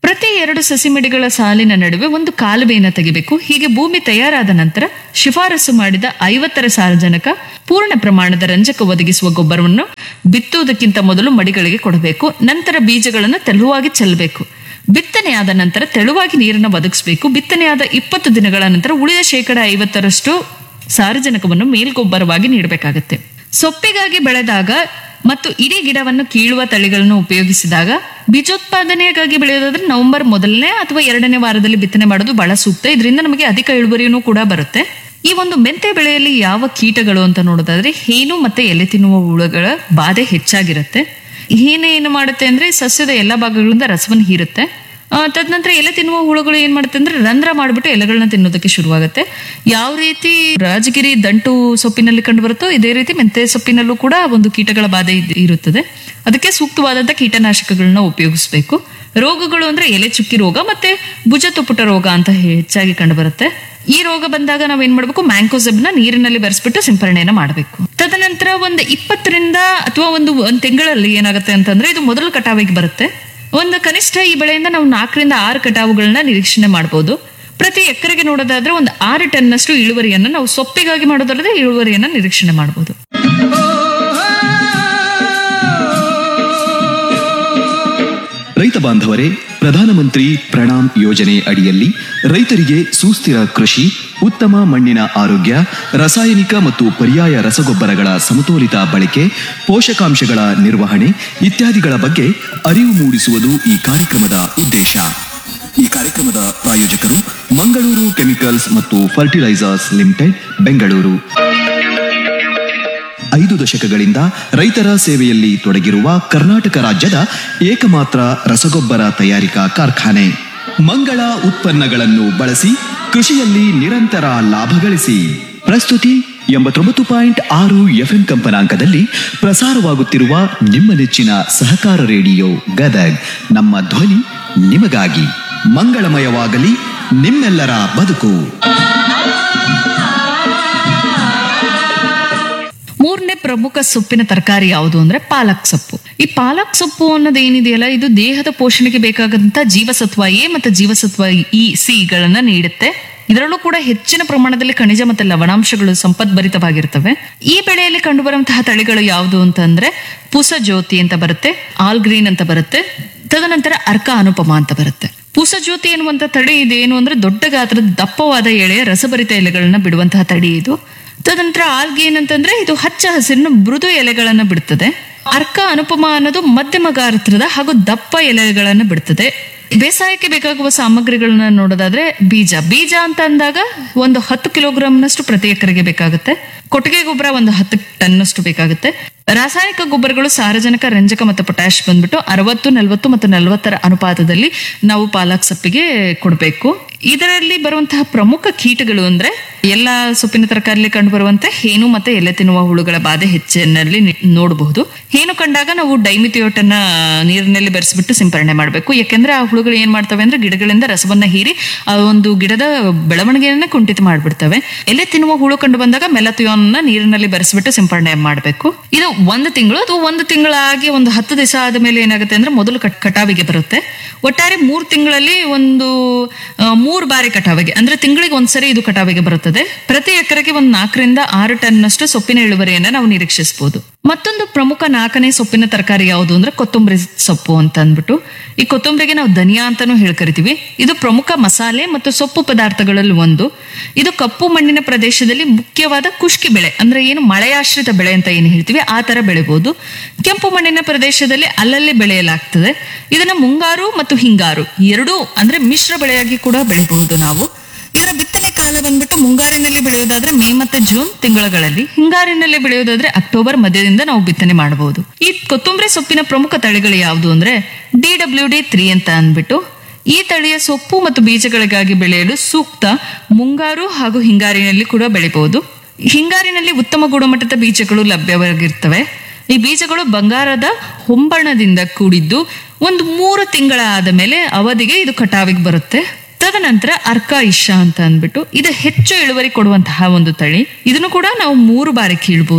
ಪ್ರತಿ ಎರಡು ಸಸಿಮಿಡಿಗಳ ಸಾಲಿನ ನಡುವೆ ಒಂದು ಕಾಲುವೆಯನ್ನು ತೆಗಿಬೇಕು ಹೀಗೆ ಭೂಮಿ ತಯಾರಾದ ನಂತರ ಶಿಫಾರಸು ಮಾಡಿದ ಐವತ್ತರ ಸಾರಜನಕ ಪೂರ್ಣ ಪ್ರಮಾಣದ ರಂಜಕ ಒದಗಿಸುವ ಗೊಬ್ಬರವನ್ನು ಬಿತ್ತುವುದಕ್ಕಿಂತ ಮೊದಲು ಮಡಿಗಳಿಗೆ ಕೊಡಬೇಕು ನಂತರ ಬೀಜಗಳನ್ನು ತೆಳುವಾಗಿ ಚೆಲ್ಲಬೇಕು ಬಿತ್ತನೆಯಾದ ನಂತರ ತೆಳುವಾಗಿ ನೀರನ್ನು ಒದಗಿಸಬೇಕು ಬಿತ್ತನೆಯಾದ ಇಪ್ಪತ್ತು ದಿನಗಳ ನಂತರ ಉಳಿದ ಶೇಕಡ ಐವತ್ತರಷ್ಟು ಸಾರಜನಕವನ್ನು ಮೇಲ್ಗೊಬ್ಬರವಾಗಿ ನೀಡಬೇಕಾಗುತ್ತೆ ಸೊಪ್ಪಿಗಾಗಿ ಬೆಳೆದಾಗ ಮತ್ತು ಇಡೀ ಗಿಡವನ್ನು ಕೀಳುವ ತಳಿಗಳನ್ನು ಉಪಯೋಗಿಸಿದಾಗ ಬೀಜೋತ್ಪಾದನೆಗಾಗಿ ಬೆಳೆಯೋದಾದ್ರೆ ನವೆಂಬರ್ ಮೊದಲನೇ ಅಥವಾ ಎರಡನೇ ವಾರದಲ್ಲಿ ಬಿತ್ತನೆ ಮಾಡೋದು ಬಹಳ ಸೂಕ್ತ ಇದರಿಂದ ನಮಗೆ ಅಧಿಕ ಇಳುವರಿಯೂ ಕೂಡ ಬರುತ್ತೆ ಈ ಒಂದು ಮೆಂತೆ ಬೆಳೆಯಲ್ಲಿ ಯಾವ ಕೀಟಗಳು ಅಂತ ನೋಡೋದಾದ್ರೆ ಹೇನು ಮತ್ತೆ ಎಲೆ ತಿನ್ನುವ ಹುಳುಗಳ ಬಾಧೆ ಹೆಚ್ಚಾಗಿರುತ್ತೆ ಹೇನು ಏನು ಮಾಡುತ್ತೆ ಅಂದ್ರೆ ಸಸ್ಯದ ಎಲ್ಲ ಭಾಗಗಳಿಂದ ರಸವನ್ನು ಹೀರುತ್ತೆ ಆ, ತದನಂತರ ಎಲೆ ತಿನ್ನುವ ಹುಳುಗಳು ಏನ್ ಮಾಡುತ್ತೆ ಅಂದ್ರೆ ರಂಧ್ರ ಮಾಡಿಬಿಟ್ಟು ಎಲೆಗಳನ್ನ ತಿನ್ನೋದಕ್ಕೆ ಶುರುವಾಗುತ್ತೆ ಯಾವ ರೀತಿ ರಾಜಗಿರಿ ದಂಟು ಸೊಪ್ಪಿನಲ್ಲಿ ಕಂಡು ಬರುತ್ತೋ ಇದೇ ರೀತಿ ಮೆಂತೆ ಸೊಪ್ಪಿನಲ್ಲೂ ಕೂಡ ಒಂದು ಕೀಟಗಳ ಬಾಧೆ ಇದ್- ಇರುತ್ತದೆ ಅದಕ್ಕೆ ಸೂಕ್ತವಾದಂತ ಕೀಟನಾಶಕಗಳನ್ನ ಉಪಯೋಗಿಸಬೇಕು ರೋಗಗಳು ಅಂದ್ರೆ ಎಲೆ ಚುಕ್ಕಿ ರೋಗ ಮತ್ತೆ ಭುಜ ತುಪ್ಪುಟ ರೋಗ ಅಂತ ಹೆಚ್ಚಾಗಿ ಕಂಡು ಬರುತ್ತೆ ಈ ರೋಗ ಬಂದಾಗ ನಾವ್ ಏನ್ ಮಾಡ್ಬೇಕು ಮ್ಯಾಂಕೋಸೆಬ್ನ ನೀರಿನಲ್ಲಿ ಬೆರೆಸ್ಬಿಟ್ಟು ಸಿಂಪರಣೆಯನ್ನ ಮಾಡಬೇಕು ತದನಂತರ ಒಂದು ಇಪ್ಪತ್ತರಿಂದ ಅಥವಾ ಒಂದು ಒಂದ್ ತಿಂಗಳಲ್ಲಿ ಏನಾಗುತ್ತೆ ಅಂತಂದ್ರೆ ಇದು ಮೊದಲು ಕಟಾವಿಗೆ ಬರುತ್ತೆ ಒಂದು ಕನಿಷ್ಠ ಈ ಬೆಳೆಯಿಂದ ನಾವು ನಾಲ್ಕರಿಂದ ಆರು ಕಟಾವುಗಳನ್ನ ನಿರೀಕ್ಷಣೆ ಮಾಡಬಹುದು ಪ್ರತಿ ಎಕರೆಗೆ ನೋಡೋದಾದ್ರೆ ಒಂದು ಆರು ಟನ್ನಷ್ಟು ಇಳುವರಿಯನ್ನ ನಾವು ಸೊಪ್ಪಿಗಾಗಿ ಮಾಡೋದಲ್ಲದೆ ಇಳುವರಿಯನ್ನ ನಿರೀಕ್ಷಣೆ ಮಾಡಬಹುದು ರೈತ ಬಾಂಧವರೇ ಪ್ರಧಾನಮಂತ್ರಿ ಪ್ರಣಾಮ್ ಯೋಜನೆ ಅಡಿಯಲ್ಲಿ ರೈತರಿಗೆ ಸುಸ್ಥಿರ ಕೃಷಿ ಉತ್ತಮ ಮಣ್ಣಿನ ಆರೋಗ್ಯ ರಾಸಾಯನಿಕ ಮತ್ತು ಪರ್ಯಾಯ ರಸಗೊಬ್ಬರಗಳ ಸಮತೋಲಿತ ಬಳಕೆ ಪೋಷಕಾಂಶಗಳ ನಿರ್ವಹಣೆ ಇತ್ಯಾದಿಗಳ ಬಗ್ಗೆ ಅರಿವು ಮೂಡಿಸುವುದು ಈ ಕಾರ್ಯಕ್ರಮದ ಉದ್ದೇಶ ಈ ಕಾರ್ಯಕ್ರಮದ ಪ್ರಾಯೋಜಕರು ಮಂಗಳೂರು ಕೆಮಿಕಲ್ಸ್ ಮತ್ತು ಫರ್ಟಿಲೈಸರ್ಸ್ ಲಿಮಿಟೆಡ್ ಬೆಂಗಳೂರು ಐದು ದಶಕಗಳಿಂದ ರೈತರ ಸೇವೆಯಲ್ಲಿ ತೊಡಗಿರುವ ಕರ್ನಾಟಕ ರಾಜ್ಯದ ಏಕಮಾತ್ರ ರಸಗೊಬ್ಬರ ತಯಾರಿಕಾ ಕಾರ್ಖಾನೆ ಮಂಗಳ ಉತ್ಪನ್ನಗಳನ್ನು ಬಳಸಿ ಕೃಷಿಯಲ್ಲಿ ನಿರಂತರ ಲಾಭ ಗಳಿಸಿ ಪ್ರಸ್ತುತಿ ಎಂಬತ್ತೊಂಬತ್ತು ಪಾಯಿಂಟ್ ಆರು ಎಫ್ಎಂ ಕಂಪನಾಂಕದಲ್ಲಿ ಪ್ರಸಾರವಾಗುತ್ತಿರುವ ನಿಮ್ಮ ನೆಚ್ಚಿನ ಸಹಕಾರ ರೇಡಿಯೋ ಗದಗ್ ನಮ್ಮ ಧ್ವನಿ ನಿಮಗಾಗಿ ಮಂಗಳಮಯವಾಗಲಿ ನಿಮ್ಮೆಲ್ಲರ ಬದುಕು ಮೂರನೇ ಪ್ರಮುಖ ಸೊಪ್ಪಿನ ತರಕಾರಿ ಯಾವುದು ಅಂದ್ರೆ ಪಾಲಕ್ ಸೊಪ್ಪು ಈ ಪಾಲಕ್ ಸೊಪ್ಪು ಅನ್ನೋದು ಏನಿದೆಯಲ್ಲ ಇದು ದೇಹದ ಪೋಷಣೆಗೆ ಬೇಕಾದಂತ ಜೀವಸತ್ವ ಎ ಮತ್ತು ಜೀವಸತ್ವ ಇ ಸಿ ಗಳನ್ನ ನೀಡುತ್ತೆ ಇದರಲ್ಲೂ ಕೂಡ ಹೆಚ್ಚಿನ ಪ್ರಮಾಣದಲ್ಲಿ ಖನಿಜ ಮತ್ತು ಲವಣಾಂಶಗಳು ಸಂಪದ್ಭರಿತವಾಗಿರ್ತವೆ ಈ ಬೆಳೆಯಲ್ಲಿ ಕಂಡುಬರುವಂತಹ ತಳಿಗಳು ಯಾವುದು ಅಂತಂದ್ರೆ ಪುಸ ಜ್ಯೋತಿ ಅಂತ ಬರುತ್ತೆ ಆಲ್ ಗ್ರೀನ್ ಅಂತ ಬರುತ್ತೆ ತದನಂತರ ಅರ್ಕ ಅನುಪಮ ಅಂತ ಬರುತ್ತೆ ಪುಸ ಜ್ಯೋತಿ ಎನ್ನುವಂತ ತಳಿ ಇದೇನು ಅಂದ್ರೆ ದೊಡ್ಡ ಗಾತ್ರದ ದಪ್ಪವಾದ ಎಳೆಯ ರಸಭರಿತ ಎಲೆಗಳನ್ನ ಬಿಡುವಂತಹ ತಳಿ ಇದು ತದನಂತರ ಆಲ್ಗೆ ಏನಂತಂದ್ರೆ ಇದು ಹಚ್ಚ ಹಸಿರಿನ ಮೃದು ಎಲೆಗಳನ್ನ ಬಿಡುತ್ತದೆ ಅರ್ಕ ಅನುಪಮ ಅನ್ನೋದು ಮಧ್ಯಮ ಗಾತ್ರದ ಹಾಗೂ ದಪ್ಪ ಎಲೆಗಳನ್ನ ಬಿಡುತ್ತದೆ ಬೇಸಾಯಕ್ಕೆ ಬೇಕಾಗುವ ಸಾಮಗ್ರಿಗಳನ್ನ ನೋಡೋದಾದ್ರೆ ಬೀಜ ಬೀಜ ಅಂತ ಅಂದಾಗ ಒಂದು ಹತ್ತು ಕಿಲೋಗ್ರಾಂನಷ್ಟು ಪ್ರತಿ ಎಕರೆಗೆ ಬೇಕಾಗುತ್ತೆ ಕೊಟ್ಟಿಗೆ ಗೊಬ್ಬರ ಒಂದು ಹತ್ತು ಟನ್ನಷ್ಟು ಬೇಕಾಗುತ್ತೆ ರಾಸಾಯನಿಕ ಗೊಬ್ಬರಗಳು ಸಾರಜನಕ ರಂಜಕ ಮತ್ತು ಪೊಟ್ಯಾಶ್ ಬಂದ್ಬಿಟ್ಟು ಅರವತ್ತು ನಲವತ್ತು ಮತ್ತು ನಲವತ್ತರ ಅನುಪಾತದಲ್ಲಿ ನಾವು ಪಾಲಕ್ ಸೊಪ್ಪಿಗೆ ಕೊಡಬೇಕು ಇದರಲ್ಲಿ ಬರುವಂತಹ ಪ್ರಮುಖ ಕೀಟಗಳು ಅಂದ್ರೆ ಎಲ್ಲ ಸೊಪ್ಪಿನ ತರಕಾರಿಯಲ್ಲಿ ಕಂಡು ಬರುವಂತೆ ಹೇನು ಮತ್ತೆ ಎಲೆ ತಿನ್ನುವ ಹುಳುಗಳ ಬಾಧೆ ಹೆಚ್ಚಿನಲ್ಲಿ ನಿ- ನೋಡಬಹುದು ಹೇನು ಕಂಡಾಗ ನಾವು ಡೈಮಿಥಿಯೋಟನ್ನ ನೀರಿನಲ್ಲಿ ಬೆರೆಸ್ಬಿಟ್ಟು ಸಿಂಪರಣೆ ಮಾಡಬೇಕು ಯಾಕೆಂದ್ರೆ ಆ ಹುಳುಗಳು ಏನ್ ಮಾಡ್ತವೆ ಅಂದ್ರೆ ಗಿಡಗಳಿಂದ ರಸವನ್ನ ಹೀರಿ ಆ ಒಂದು ಗಿಡದ ಬೆಳವಣಿಗೆಯನ್ನ ಕುಂಠಿತ ಮಾಡ್ಬಿಡ್ತವೆ ಎಲೆ ತಿನ್ನುವ ಹುಳು ಕಂಡು ಬಂದಾಗ ಮೆಲಥಿಯೋನ್ನ ನೀರಿನಲ್ಲಿ ಬೆರೆಸ್ಬಿಟ್ಟು ಸಿಂಪರಣೆ ಮಾಡಬೇಕು ಇದು ಒಂದು ತಿಂಗಳು ಅದು ಒಂದು ತಿಂಗಳಾಗಿ ಒಂದು ಹತ್ತು ದಿವಸ ಆದ ಮೇಲೆ ಏನಾಗುತ್ತೆ ಅಂದ್ರೆ ಮೊದಲು ಕಟ್- ಕಟಾವಿಗೆ ಬರುತ್ತೆ ಒಟ್ಟಾರೆ ಮೂರು ತಿಂಗಳಲ್ಲಿ ಒಂದು ಆ, ಮೂರು ಬಾರಿ ಕಟಾವಿಗೆ ಅಂದ್ರೆ ತಿಂಗಳಿಗೆ ಒಂದ್ಸರಿ ಇದು ಕಟಾವಿಗೆ ಬರುತ್ತದೆ ಪ್ರತಿ ಎಕರೆಗೆ ಒಂದು ನಾಲ್ಕರಿಂದ ಆರು ಟನ್ನಷ್ಟು ಸೊಪ್ಪಿನ ಇಳುವರಿಯನ್ನ ನಾವು ನಿರೀಕ್ಷಿಸಬಹುದು ಮತ್ತೊಂದು ಪ್ರಮುಖ ನಾಲ್ಕನೇ ಸೊಪ್ಪಿನ ತರಕಾರಿ ಯಾವುದು ಅಂದ್ರೆ ಕೊತ್ತಂಬರಿ ಸೊಪ್ಪು ಅಂತ ಅಂದ್ಬಿಟ್ಟು ಈ ಕೊತ್ತಂಬರಿಗೆ ನಾವು ಧನಿಯಾ ಅಂತಾನೂ ಹೇಳಿ ಕರಿತೀವಿ ಇದು ಪ್ರಮುಖ ಮಸಾಲೆ ಮತ್ತು ಸೊಪ್ಪು ಪದಾರ್ಥಗಳಲ್ಲಿ ಒಂದು ಇದು ಕಪ್ಪು ಮಣ್ಣಿನ ಪ್ರದೇಶದಲ್ಲಿ ಮುಖ್ಯವಾದ ಕುಷ್ಕಿ ಬೆಳೆ ಅಂದ್ರೆ ಏನು ಮಳೆಯಾಶ್ರಿತ ಬೆಳೆ ಅಂತ ಏನು ಹೇಳ್ತೀವಿ ಆ ತರ ಬೆಳೆಬಹುದು ಕೆಂಪು ಮಣ್ಣಿನ ಪ್ರದೇಶದಲ್ಲಿ ಅಲ್ಲಲ್ಲಿ ಬೆಳೆಯಲಾಗ್ತದೆ ಇದನ್ನ ಮುಂಗಾರು ಮತ್ತು ಹಿಂಗಾರು ಎರಡೂ ಅಂದ್ರೆ ಮಿಶ್ರ ಬೆಳೆಯಾಗಿ ಕೂಡ ಬೆಳೆಯಬಹುದು ನಾವು ಇದರ ಬಿತ್ತನೆ ಕಾಲ ಬಂದ್ಬಿಟ್ಟು ಮುಂಗಾರಿನಲ್ಲಿ ಬೆಳೆಯೋದಾದ್ರೆ ಮೇ ಮತ್ತೆ ಜೂನ್ ತಿಂಗಳುಗಳಲ್ಲಿ ಹಿಂಗಾರಿನಲ್ಲಿ ಬೆಳೆಯೋದಾದ್ರೆ ಅಕ್ಟೋಬರ್ ಮಧ್ಯದಿಂದ ನಾವು ಬಿತ್ತನೆ ಮಾಡಬಹುದು ಈ ಕೊತ್ತಂಬರಿ ಸೊಪ್ಪಿನ ಪ್ರಮುಖ ತಳಿಗಳು ಯಾವುದು ಅಂದ್ರೆ ಡಿ ಡಬ್ಲ್ಯೂ ಡಿ ತ್ರೀ ಅಂತ ಅಂದ್ಬಿಟ್ಟು ಈ ತಳಿಯ ಸೊಪ್ಪು ಮತ್ತು ಬೀಜಗಳಿಗಾಗಿ ಬೆಳೆಯಲು ಸೂಕ್ತ ಮುಂಗಾರು ಹಾಗೂ ಹಿಂಗಾರಿನಲ್ಲಿ ಕೂಡ ಬೆಳೆಯಬಹುದು ಹಿಂಗಾರಿನಲ್ಲಿ ಉತ್ತಮ ಗುಣಮಟ್ಟದ ಬೀಜಗಳು ಲಭ್ಯವಾಗಿರ್ತವೆ ಈ ಬೀಜಗಳು ಬಂಗಾರದ ಹೊಂಬಣ್ಣದಿಂದ ಕೂಡಿದ್ದು ಒಂದು ಮೂರು ತಿಂಗಳ ಆದ ಮೇಲೆ ಅವಧಿಗೆ ಇದು ಕಟಾವಿಗೆ ಬರುತ್ತೆ ತದನಂತರ ಅರ್ಕ ಇಶಾ ಅಂತ ಅಂದ್ಬಿಟ್ಟು ಇದು ಹೆಚ್ಚು ಇಳುವರಿ ಕೊಡುವಂತಹ ಒಂದು ತಳಿ ಇದನ್ನು ಕೂಡ ನಾವು ಮೂರು ಬಾರಿ ಕೀಳ್ಬೋದು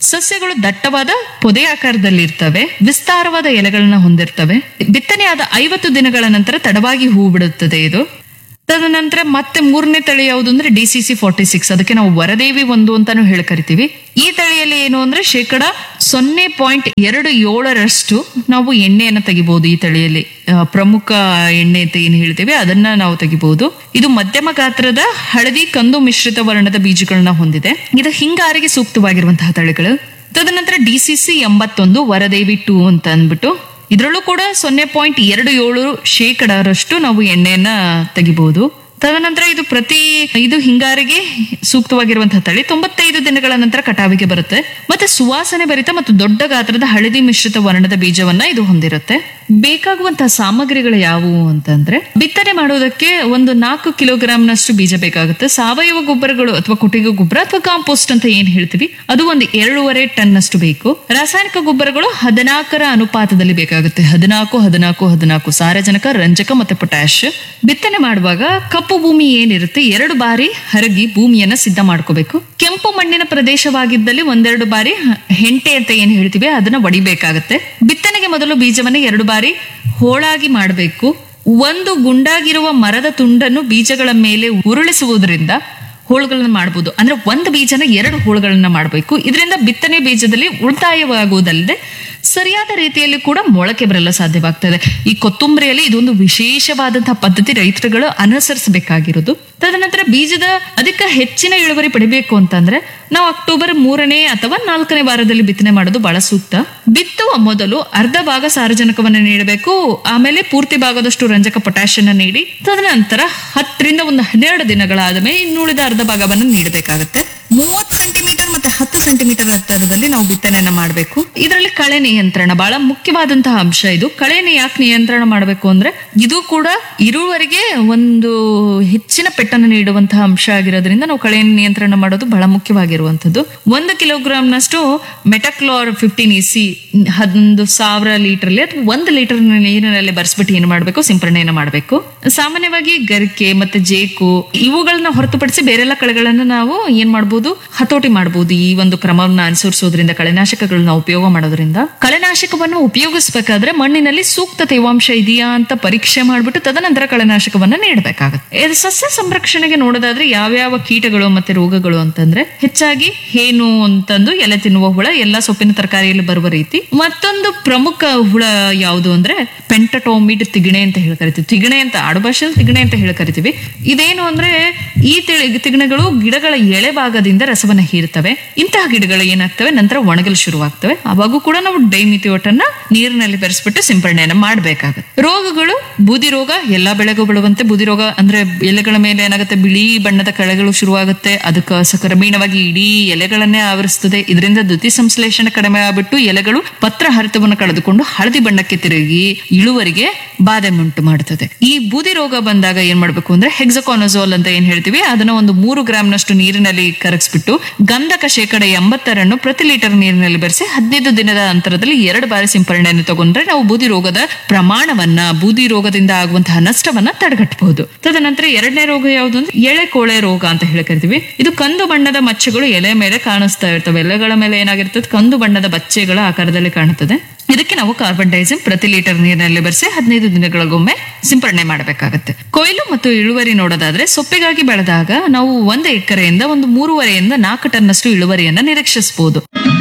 ಸಸ್ಯಗಳು ದಟ್ಟವಾದ ಪೊದೆ ಆಕಾರದಲ್ಲಿ ಇರ್ತವೆ ವಿಸ್ತಾರವಾದ ಎಲೆಗಳನ್ನ ಹೊಂದಿರ್ತವೆ ಬಿತ್ತನೆಯಾದ ಐವತ್ತು ದಿನಗಳ ನಂತರ ತಡವಾಗಿ ಹೂ ಬಿಡುತ್ತದೆ ಇದು ತದನಂತರ ಮತ್ತೆ ಮೂರನೇ ತಳಿ ಯಾವುದು ಅಂದ್ರೆ D C C forty six ಅದಕ್ಕೆ ನಾವು ವರದೇವಿ ಒಂದು ಅಂತಾನು ಹೇಳಿ ಕರಿತೀವಿ ಈ ತಳಿಯಲ್ಲಿ ಏನು ಅಂದ್ರೆ ಶೇಕಡ ಸೊನ್ನೆ ಪಾಯಿಂಟ್ ಎರಡು ಏಳರಷ್ಟು ನಾವು ಎಣ್ಣೆಯನ್ನ ತೆಗಿಬಹುದು ಈ ತಳಿಯಲ್ಲಿ ಆ, ಪ್ರಮುಖ ಎಣ್ಣೆ ಅಂತ ಏನು ಹೇಳ್ತೀವಿ ಅದನ್ನ ನಾವು ತೆಗಿಬಹುದು ಇದು ಮಧ್ಯಮ ಗಾತ್ರದ ಹಳದಿ ಕಂದು ಮಿಶ್ರಿತ ವರ್ಣದ ಬೀಜಗಳನ್ನ ಹೊಂದಿದೆ ಇದು ಹಿಂಗಾರಿಗೆ ಸೂಕ್ತವಾಗಿರುವಂತಹ ತಳಿಗಳು ತದನಂತರ ಡಿ ಸಿ ಸಿ ಎಂಬತ್ತೊಂದು ವರದೇವಿ ಟೂ ಅಂತ ಅಂದ್ಬಿಟ್ಟು ಇದರಲ್ಲೂ ಕೂಡ ಸೊನ್ನೆ ಪಾಯಿಂಟ್ ಎರಡು ಏಳು ಶೇಕಡರಷ್ಟು ನಾವು ಎಣ್ಣೆಯನ್ನ ತೆಗಿಬಹುದು ತದನಂತರ ಇದು ಪ್ರತಿ ಇದು ಹಿಂಗಾರಿಗೆ ಸೂಕ್ತವಾಗಿರುವಂತಹ ತಳಿ ತೊಂಬತ್ತೈದು ದಿನಗಳ ನಂತರ ಕಟಾವಿಗೆ ಬರುತ್ತೆ ಮತ್ತೆ ಸುವಾಸನೆ ಭರಿತ ಮತ್ತು ದೊಡ್ಡ ಗಾತ್ರದ ಹಳದಿ ಮಿಶ್ರಿತ ವರ್ಣದ ಬೀಜವನ್ನ ಇದು ಹೊಂದಿರುತ್ತೆ ಬೇಕಾಗುವಂತಹ ಸಾಮಗ್ರಿಗಳು ಯಾವುವು ಅಂತಂದ್ರೆ ಬಿತ್ತನೆ ಮಾಡೋದಕ್ಕೆ ಒಂದು ನಾಲ್ಕು ಕಿಲೋಗ್ರಾಂನಷ್ಟು ಬೀಜ ಬೇಕಾಗುತ್ತೆ ಸಾವಯವ ಗೊಬ್ಬರಗಳು ಅಥವಾ ಕೊಟ್ಟಿಗೆ ಗೊಬ್ಬರ ಅಥವಾ ಕಾಂಪೋಸ್ಟ್ ಅಂತ ಏನ್ ಹೇಳ್ತೀವಿ ಅದು ಒಂದು ಎರಡೂವರೆ ಟನ್ ಅಷ್ಟು ಬೇಕು ರಾಸಾಯನಿಕ ಗೊಬ್ಬರಗಳು ಹದಿನಾಲ್ಕರ ಅನುಪಾತದಲ್ಲಿ ಬೇಕಾಗುತ್ತೆ ಹದಿನಾಲ್ಕು ಹದಿನಾಲ್ಕು ಹದಿನಾಲ್ಕು ಸಾರಜನಕ ರಂಜಕ ಮತ್ತೆ ಪೊಟ್ಯಾಶ್ ಬಿತ್ತನೆ ಮಾಡುವಾಗ ಕಪ್ಪು ಭೂಮಿ ಏನಿರುತ್ತೆ ಎರಡು ಬಾರಿ ಹರಗಿ ಭೂಮಿಯನ್ನ ಸಿದ್ಧ ಮಾಡ್ಕೋಬೇಕು ಕೆಂಪು ಮಣ್ಣಿನ ಪ್ರದೇಶವಾಗಿದ್ದಲ್ಲಿ ಒಂದೆರಡು ಬಾರಿ ಹ- ಹೆಂಟೆ ಅಂತ ಏನ್ ಹೇಳ್ತೀವಿ ಅದನ್ನ ಒಡಿಬೇಕಾಗತ್ತೆ ಬಿತ್ತನೆಗೆ ಮೊದಲು ಬೀಜವನ್ನ ಎರಡು ಬಾರಿ ಹೋಳಾಗಿ ಮಾಡಬೇಕು ಒಂದು ಗುಂಡಾಗಿರುವ ಮರದ ತುಂಡನ್ನು ಬೀಜಗಳ ಮೇಲೆ ಉರುಳಿಸುವುದರಿಂದ ಹೋಳುಗಳನ್ನ ಮಾಡಬಹುದು ಅಂದ್ರೆ ಒಂದು ಬೀಜನ ಎರಡು ಹೋಳುಗಳನ್ನ ಮಾಡಬೇಕು ಇದರಿಂದ ಬಿತ್ತನೆ ಬೀಜದಲ್ಲಿ ಉಳಿತಾಯವಾಗುವುದಲ್ಲದೆ ಸರಿಯಾದ ರೀತಿಯಲ್ಲಿ ಕೂಡ ಮೊಳಕೆ ಬರಲು ಸಾಧ್ಯವಾಗ್ತದೆ ಈ ಕೊತ್ತಂಬರಿಯಲ್ಲಿ ಇದೊಂದು ವಿಶೇಷವಾದಂತಹ ಪದ್ಧತಿ ರೈತರುಗಳು ಅನುಸರಿಸಬೇಕಾಗಿರೋದು ತದನಂತರ ಬೀಜದ ಅಧಿಕ ಹೆಚ್ಚಿನ ಇಳುವರಿ ಪಡಿಬೇಕು ಅಂತಂದ್ರೆ ನಾವು ಅಕ್ಟೋಬರ್ ಮೂರನೇ ಅಥವಾ ನಾಲ್ಕನೇ ವಾರದಲ್ಲಿ ಬಿತ್ತನೆ ಮಾಡೋದು ಬಹಳ ಸೂಕ್ತ ಬಿತ್ತುವ ಮೊದಲು ಅರ್ಧ ಭಾಗ ಸಾರಜನಕವನ್ನು ನೀಡಬೇಕು ಆಮೇಲೆ ಪೂರ್ತಿ ಭಾಗದಷ್ಟು ರಂಜಕ ಪೊಟ್ಯಾಷಿಯನ್ನ ನೀಡಿ ತದನಂತರ ಹತ್ತರಿಂದ ಒಂದು ಹನ್ನೆರಡು ದಿನಗಳಾದ ಮೇಲೆ ಇನ್ನುಳಿದ ಅರ್ಧ ಭಾಗವನ್ನು ನೀಡಬೇಕಾಗುತ್ತೆ ಮೂವತ್ತು ಸೆಂಟಿಮೀಟರ್ ಮತ್ತೆ ಹತ್ತು ಸೆಂಟಿಮೀಟರ್ ಅಂತರದಲ್ಲಿ ನಾವು ಬಿತ್ತನೆಯನ್ನ ಮಾಡಬೇಕು ಇದರಲ್ಲಿ ಕಳೆ ನಿಯಂತ್ರಣ ಬಹಳ ಮುಖ್ಯವಾದಂತಹ ಅಂಶ ಇದು ಕಳೆನ ಯಾಕೆ ನಿಯಂತ್ರಣ ಮಾಡಬೇಕು ಅಂದ್ರೆ ಇದು ಕೂಡ ಇರುವವರೆಗೆ ಒಂದು ಹೆಚ್ಚಿನ ಪೆಟ್ಟನ್ನು ನೀಡುವಂತಹ ಅಂಶ ಆಗಿರೋದ್ರಿಂದ ನಾವು ಕಳೆಯ ನಿಯಂತ್ರಣ ಮಾಡೋದು ಬಹಳ ಮುಖ್ಯವಾಗಿರುವಂತದ್ದು ಒಂದು ಕಿಲೋಗ್ರಾಂನಷ್ಟು ಮೆಟಕ್ಲೋರ್ ಫಿಫ್ಟೀನ್ ಇಸಿ ಹನ್ನೊಂದು ಸಾವಿರ ಲೀಟರ್ಲಿ ಅಥವಾ ಒಂದು ಲೀಟರ್ ನೀರಿನಲ್ಲಿ ಬರ್ಸ್ಬಿಟ್ಟು ಏನು ಮಾಡಬೇಕು ಸಿಂಪರಣೆಯನ್ನು ಮಾಡಬೇಕು ಸಾಮಾನ್ಯವಾಗಿ ಗರಿಕೆ ಮತ್ತೆ ಜೇಕು ಇವುಗಳನ್ನ ಹೊರತುಪಡಿಸಿ ಬೇರೆಲ್ಲ ಕಳೆಗಳನ್ನ ನಾವು ಏನ್ ಮಾಡಬಹುದು ಹತೋಟಿ ಮಾಡಬಹುದು ಈ ಒಂದು ಕ್ರಮವನ್ನ ಅನುಸರಿಸೋದ್ರಿಂದ ಕಳೆನಾಶಕಗಳನ್ನ ಉಪಯೋಗ ಮಾಡೋದ್ರಿಂದ ಕಳೆನಾಶಕವನ್ನು ಉಪಯೋಗಿಸಬೇಕಾದ್ರೆ ಮಣ್ಣಿನಲ್ಲಿ ಸೂಕ್ತ ತೇವಾಂಶ ಇದೆಯಾ ಅಂತ ಪರೀಕ್ಷೆ ಮಾಡ್ಬಿಟ್ಟು ತದನಂತರ ಕಳೆನಾಶಕವನ್ನ ನೀಡಬೇಕಾಗುತ್ತೆ ಇದು ಸಸ್ಯ ಸಂರಕ್ಷಣೆಗೆ ನೋಡೋದಾದ್ರೆ ಯಾವ್ಯಾವ ಕೀಟಗಳು ಮತ್ತೆ ರೋಗಗಳು ಅಂತಂದ್ರೆ ಹೆಚ್ಚಾಗಿ ಹೇನು ಅಂತಂದು ಎಲೆ ತಿನ್ನುವ ಹುಳ ಎಲ್ಲಾ ಸೊಪ್ಪಿನ ತರಕಾರಿಯಲ್ಲಿ ಬರುವ ರೀತಿ ಮತ್ತೊಂದು ಪ್ರಮುಖ ಹುಳ ಯಾವುದು ಅಂದ್ರೆ ಪೆಂಟಟೋಮಿಡ್ ತಿಗಣೆ ಅಂತ ಹೇಳಿ ಕರಿತೀವಿ ತಿಗಣೆ ಅಂತ ಆಡು ಭಾಷೆಯಲ್ಲಿ ತಿಗಣೆ ಅಂತ ಹೇಳಿ ಕರಿತೀವಿ ಇದೇನು ಅಂದ್ರೆ ಈ ತಿಳಿ ತಿಗಣೆಗಳು ಗಿಡಗಳ ಎಳೆ ಭಾಗದಿಂದ ರಸವನ್ನ ಹೀರ್ತವೆ ಇಂತಹ ಗಿಡಗಳು ಏನಾಗ್ತವೆ ನಂತರ ಒಣಗಲು ಶುರುವಾಗ್ತವೆ ಅವಾಗೂ ಕೂಡ ನಾವು ಡೈಮಿಥಿಯೋಟನ್ನ ನೀರಿನಲ್ಲಿ ಬೆರೆಸ್ಬಿಟ್ಟು ಸಿಂಪರಣೆಯನ್ನ ಮಾಡಬೇಕಾಗುತ್ತೆ ರೋಗಗಳು ಬೂದಿ ರೋಗ ಎಲ್ಲಾ ಬೆಳೆಗೂ ಬೀಳುವಂತೆ ಬೂದಿ ರೋಗ ಅಂದ್ರೆ ಎಲೆಗಳ ಮೇಲೆ ಏನಾಗುತ್ತೆ ಬಿಳಿ ಬಣ್ಣದ ಕಳೆಗಳು ಶುರುವಾಗುತ್ತೆ ಅದಕ್ಕೆ ಸ- ಕ್ರಮೇಣವಾಗಿ ಇಡೀ ಎಲೆಗಳನ್ನೇ ಆವರಿಸ್ತದೆ ಇದರಿಂದ ದ್ಯುತಿ ಸಂಶ್ಲೇಷಣೆ ಕಡಿಮೆ ಆಗ್ಬಿಟ್ಟು ಎಲೆಗಳು ಪತ್ರ ಹರಿತವನ್ನು ಕಳೆದುಕೊಂಡು ಹಳದಿ ಬಣ್ಣಕ್ಕೆ ತಿರುಗಿ ಇಳುವರಿಗೆ ಬಾಧೆ ಉಂಟು ಮಾಡುತ್ತದೆ ಈ ಬೂದಿ ರೋಗ ಬಂದಾಗ ಏನ್ ಮಾಡ್ಬೇಕು ಅಂದ್ರೆ ಹೆಕ್ಸಕಾನಜೋಲ್ ಅಂತ ಏನ್ ಹೇಳ್ತೀವಿ ಅದನ್ನ ಒಂದು ಮೂರು ಗ್ರಾಂನಷ್ಟು ನೀರಿನಲ್ಲಿ ಕರಗಿಸ್ಬಿಟ್ಟು ಗಂಧಕ ಶೇಕಡ ಎಂಬತ್ತರನ್ನು ಪ್ರತಿ ಲೀಟರ್ ನೀರಿನಲ್ಲಿ ಬೆರೆಸಿ ಹದಿನೈದು ದಿನದ ಅಂತರದಲ್ಲಿ ಎರಡು ಬಾರಿ ಸಿಂಪರಣೆಯನ್ನು ತಗೊಂಡ್ರೆ ನಾವು ಬೂದಿ ರೋಗದ ಪ್ರಮಾಣವನ್ನ ಬೂದಿ ರೋಗದಿಂದ ಆಗುವಂತಹ ನಷ್ಟವನ್ನ ತಡೆಗಟ್ಟಬಹುದು ತದನಂತರ ಎರಡನೇ ರೋಗ ಯಾವುದು ಅಂದ್ರೆ ಎಳೆ ಕೋಳೆ ರೋಗ ಅಂತ ಹೇಳಿ ಕರಿತೀವಿ ಇದು ಕಂದು ಬಣ್ಣದ ಮಚ್ಚೆಗಳು ಎಲೆ ಮೇಲೆ ಕಾಣಿಸ್ತಾ ಇರ್ತವೆ ಎಲೆಗಳ ಮೇಲೆ ಏನಾಗಿರ್ತದೆ ಕಂದು ಬಣ್ಣದ ಬಚ್ಚೆಗಳ ಆಕಾರದಲ್ಲಿ ಕಾಣುತ್ತದೆ ಇದಕ್ಕೆ ನಾವು ಕಾರ್ಬನ್ ಡೈಸಿಮ್ ಪ್ರತಿ ಲೀಟರ್ ನೀರಿನಲ್ಲಿ ಬೆರೆಸಿ ಹದಿನೈದು ದಿನಗಳಿಗೊಮ್ಮೆ ಸಿಂಪರಣೆ ಮಾಡಬೇಕಾಗುತ್ತೆ ಕೊಯ್ಲು ಮತ್ತು ಇಳುವರಿ ನೋಡೋದಾದ್ರೆ ಸೊಪ್ಪಿಗಾಗಿ ಬೆಳೆದಾಗ ನಾವು ಒಂದು ಎಕರೆಯಿಂದ ಒಂದು ಮೂರುವರೆಯಿಂದ ನಾಲ್ಕು ಟನ್ನಷ್ಟು ಇಳುವರಿಯನ್ನ ನಿರೀಕ್ಷಿಸಬಹುದು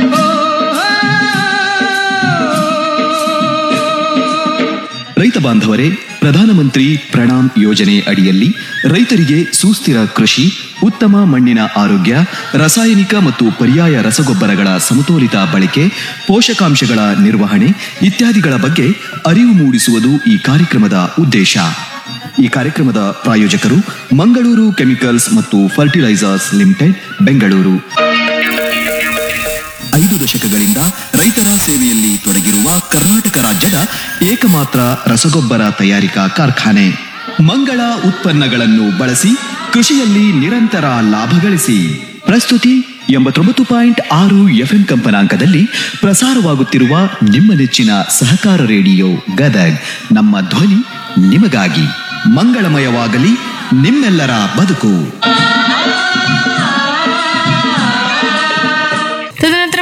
ರೈತ ಬಾಂಧವರೇ ಪ್ರಧಾನಮಂತ್ರಿ ಪ್ರಣಾಮ್ ಯೋಜನೆ ಅಡಿಯಲ್ಲಿ ರೈತರಿಗೆ ಸುಸ್ಥಿರ ಕೃಷಿ ಉತ್ತಮ ಮಣ್ಣಿನ ಆರೋಗ್ಯ ರಾಸಾಯನಿಕ ಮತ್ತು ಪರ್ಯಾಯ ರಸಗೊಬ್ಬರಗಳ ಸಮತೋಲಿತ ಬಳಕೆ ಪೋಷಕಾಂಶಗಳ ನಿರ್ವಹಣೆ ಇತ್ಯಾದಿಗಳ ಬಗ್ಗೆ ಅರಿವು ಮೂಡಿಸುವುದು ಈ ಕಾರ್ಯಕ್ರಮದ ಉದ್ದೇಶ ಈ ಕಾರ್ಯಕ್ರಮದ ಪ್ರಾಯೋಜಕರು ಮಂಗಳೂರು ಕೆಮಿಕಲ್ಸ್ ಮತ್ತು ಫರ್ಟಿಲೈಸರ್ಸ್ ಲಿಮಿಟೆಡ್ ಬೆಂಗಳೂರು ಐದು ದಶಕಗಳಿಂದ ರೈತರ ಸೇವೆಯಲ್ಲಿ ತೊಡಗಿರುವ ಕರ್ನಾಟಕ ರಾಜ್ಯದ ಏಕಮಾತ್ರ ರಸಗೊಬ್ಬರ ತಯಾರಿಕಾ ಕಾರ್ಖಾನೆ ಮಂಗಳ ಉತ್ಪನ್ನಗಳನ್ನು ಬಳಸಿ ಕೃಷಿಯಲ್ಲಿ ನಿರಂತರ ಲಾಭ ಗಳಿಸಿ ಪ್ರಸ್ತುತಿ ಎಂಬತ್ತೊಂಬತ್ತು ಪಾಯಿಂಟ್ ಆರು ಎಫ್ಎಂ ಕಂಪನಾಂಕದಲ್ಲಿ ಪ್ರಸಾರವಾಗುತ್ತಿರುವ ನಿಮ್ಮ ನೆಚ್ಚಿನ ಸಹಕಾರ ರೇಡಿಯೋ ಗದಗ್ ನಮ್ಮ ಧ್ವನಿ ನಿಮಗಾಗಿ ಮಂಗಳಮಯವಾಗಲಿ ನಿಮ್ಮೆಲ್ಲರ ಬದುಕು ತದನಂತರ ಮತ್ತೊಂದು